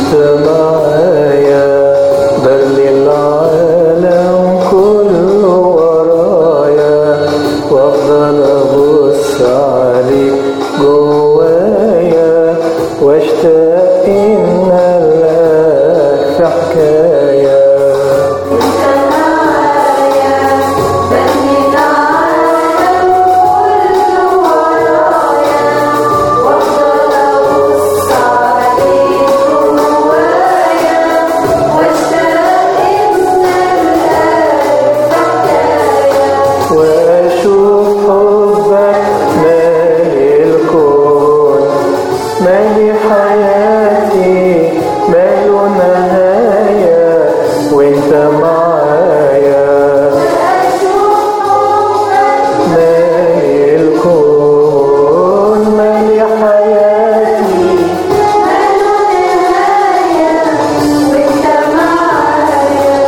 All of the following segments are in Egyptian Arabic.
وانت معايا بل العالم كله ورايا وافضل ابص عليك جوايا واشتاق ان الاقيك في حكايه انت معايا بني العالم كله ورايا وافضل ابص عليك جوايا واشتاق ان الاقيك في حكايه واشوف حبك مالي الكون مالي حياتي ماله نهاية وانت معايا مالي الكون مالي حياتي وانت معايا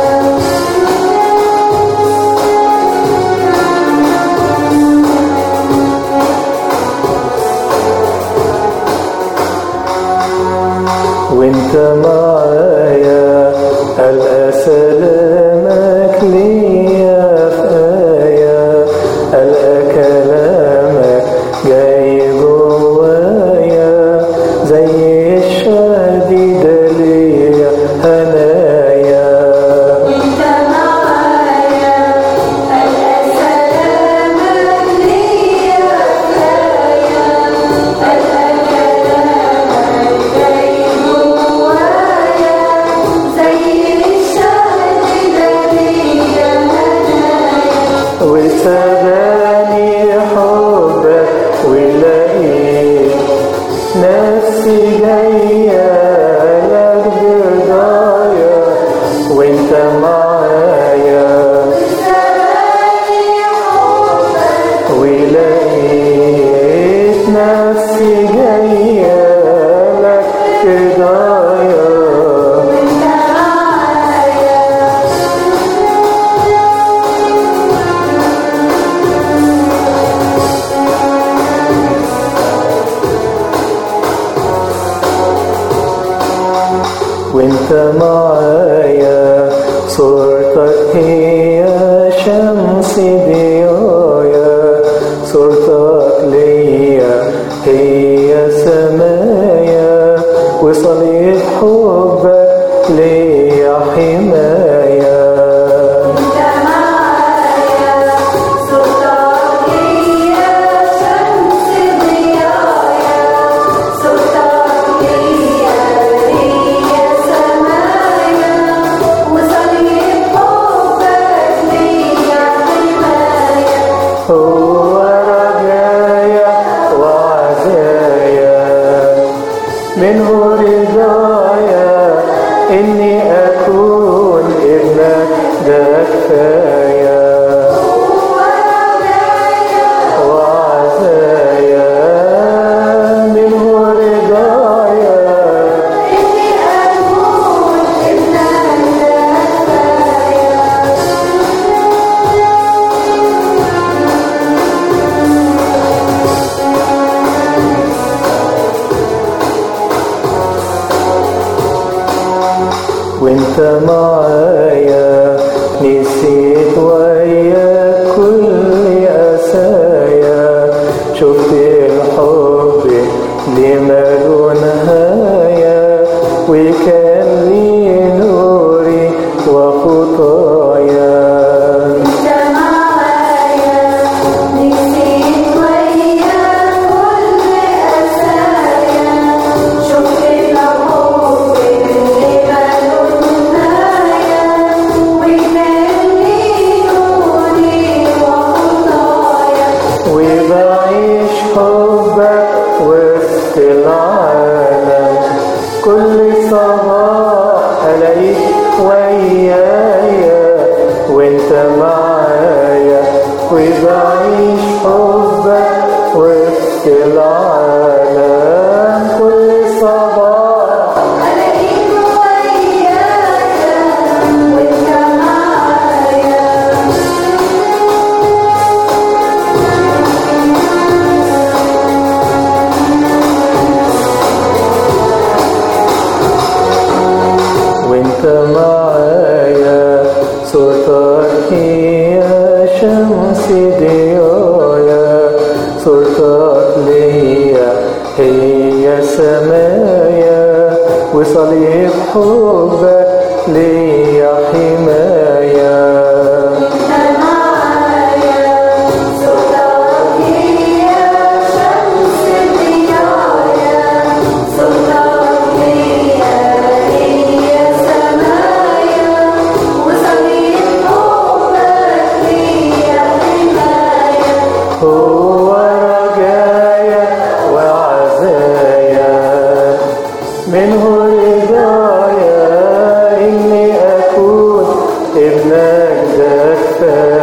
وانت معايا ألقى سلامك ليا في آية ألقى كلامك جاي جوايا زي الشهد ده ليا هنايا وانت معايا ألقى سلامك ليا كفاية ألقى كلامك جاي جوايا زي الشهد ده ليا هنايا وسباني حبك ولقيت نفسي جاية لك برضايا وانت معايا سباني حبك ولقيت نفسي جاية لك برضايا وانت معايا وانت معايا صورتك هي شمس ضيايا صورتك ليا هي سمايا وصليب حبك ليا حماية انت معايا صوتك هي شمس ضيايا صوتك هي هي سمايا وصليب حبك ليا حماية هو رجايا وعزايا منه رضايا إني أكون ابنك ده كفاية وعزايا منه رضايا إني أكون ابنك ده كفاية وانت معايا نسيت وياك كل أسايا شفت الحب اللي ماله نهاية وكان لي نوري وخطايا انت معايا نسيت وياك كل أسايا شفت الحب اللي ماله نهاية وكان لي نوري وخطايا وبعيش حبك وسط العالم وانت معايا صورتك هي شمس ضيايا صورتك ليا هي سمايا وصليب حبك ليا حماية معايا صوتك هي شمس ضيايا صوتك هي هي سمايا وصليب حبك ليا حماية هو رجايا وعزايا منه رضايا إني أكون ابنك ده كفاية